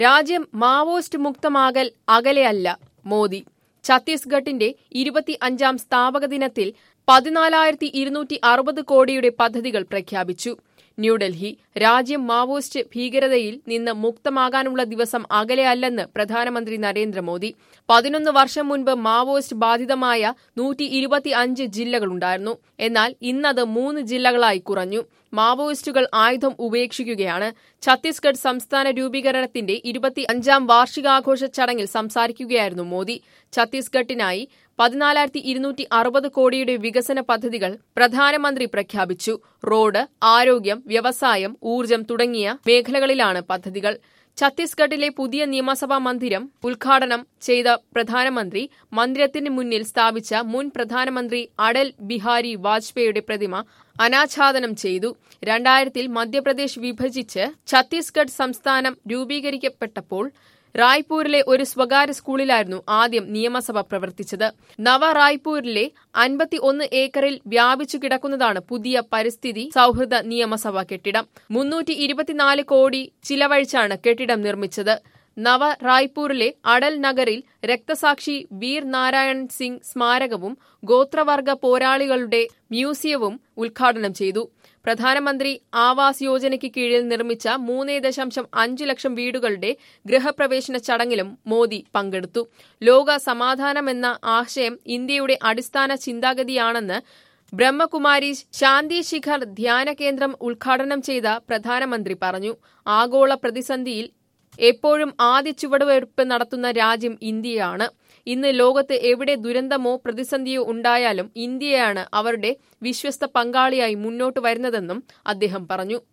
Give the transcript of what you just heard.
രാജ്യം മാവോയിസ്റ്റ് മുക്തമാകൽ അകലെയല്ല മോദി ഛത്തീസ്ഗഡിന്റെ ഇരുപത്തി അഞ്ചാം സ്ഥാപക ദിനത്തിൽ പതിനാലായിരത്തി ഇരുന്നൂറ്റി അറുപത് കോടിയുടെ പദ്ധതികൾ പ്രഖ്യാപിച്ചു ന്യൂഡൽഹി രാജ്യം മാവോയിസ്റ്റ് ഭീകരതയിൽ നിന്ന് മുക്തമാകാനുള്ള ദിവസം അകലെയല്ലെന്ന് പ്രധാനമന്ത്രി നരേന്ദ്രമോദി പതിനൊന്ന് വർഷം മുൻപ് മാവോയിസ്റ്റ് ബാധിതമായ നൂറ്റി ഇരുപത്തി അഞ്ച് ജില്ലകളുണ്ടായിരുന്നു എന്നാൽ ഇന്നത് മൂന്ന് ജില്ലകളായി കുറഞ്ഞു മാവോയിസ്റ്റുകൾ ആയുധം ഉപേക്ഷിക്കുകയാണ് ഛത്തീസ്ഗഡ് സംസ്ഥാന രൂപീകരണത്തിന്റെ ഇരുപത്തി അഞ്ചാം വാർഷികാഘോഷ ചടങ്ങിൽ സംസാരിക്കുകയായിരുന്നു മോദി ഛത്തീസ്ഗഡിനായി പതിനാലായിരത്തി ഇരുന്നൂറ്റി അറുപത് കോടിയുടെ വികസന പദ്ധതികൾ പ്രധാനമന്ത്രി പ്രഖ്യാപിച്ചു റോഡ് ആരോഗ്യം വ്യവസായം ഊർജം തുടങ്ങിയ മേഖലകളിലാണ് പദ്ധതികൾ ഛത്തീസ്ഗഡിലെ പുതിയ നിയമസഭാ മന്ദിരം ഉദ്ഘാടനം ചെയ്ത പ്രധാനമന്ത്രി മന്ദിരത്തിന് മുന്നിൽ സ്ഥാപിച്ച മുൻ പ്രധാനമന്ത്രി അടൽ ബിഹാരി വാജ്പേയിയുടെ പ്രതിമ അനാച്ഛാദനം ചെയ്തു രണ്ടായിരത്തിൽ മധ്യപ്രദേശ് വിഭജിച്ച് ഛത്തീസ്ഗഡ് സംസ്ഥാനം രൂപീകരിക്കപ്പെട്ടപ്പോൾ റായ്പൂരിലെ ഒരു സ്വകാര്യ സ്കൂളിലായിരുന്നു ആദ്യം നിയമസഭ പ്രവർത്തിച്ചത് നവ റായ്പൂരിലെ അൻപത്തി ഒന്ന് ഏക്കറിൽ വ്യാപിച്ചു കിടക്കുന്നതാണ് പുതിയ പരിസ്ഥിതി സൗഹൃദ നിയമസഭാ കെട്ടിടം മുന്നൂറ്റി ഇരുപത്തിനാല് കോടി ചിലവഴിച്ചാണ് കെട്ടിടം നിർമ്മിച്ചത് നവ റായ്പൂരിലെ അടൽ നഗറിൽ രക്തസാക്ഷി വീർ നാരായൺ സിംഗ് സ്മാരകവും ഗോത്രവർഗ പോരാളികളുടെ മ്യൂസിയവും ഉദ്ഘാടനം ചെയ്തു പ്രധാനമന്ത്രി ആവാസ് യോജനയ്ക്ക് കീഴിൽ നിർമ്മിച്ച മൂന്ന് ദശാംശം അഞ്ച് ലക്ഷം വീടുകളുടെ ഗൃഹപ്രവേശന ചടങ്ങിലും മോദി പങ്കെടുത്തു ലോക സമാധാനമെന്ന ആശയം ഇന്ത്യയുടെ അടിസ്ഥാന ചിന്താഗതിയാണെന്ന് ബ്രഹ്മകുമാരി ശാന്തി ശിഖർ ധ്യാന കേന്ദ്രം ഉദ്ഘാടനം ചെയ്ത പ്രധാനമന്ത്രി പറഞ്ഞു ആഗോള പ്രതിസന്ധിയിൽ എപ്പോഴും ആദ്യ ചുവടുവയ്പ് നടത്തുന്ന രാജ്യം ഇന്ത്യയാണ് ഇന്ന് ലോകത്ത് എവിടെ ദുരന്തമോ പ്രതിസന്ധിയോ ഉണ്ടായാലും ഇന്ത്യയാണ് അവരുടെ വിശ്വസ്ത പങ്കാളിയായി മുന്നോട്ട് വരുന്നതെന്നും അദ്ദേഹം പറഞ്ഞു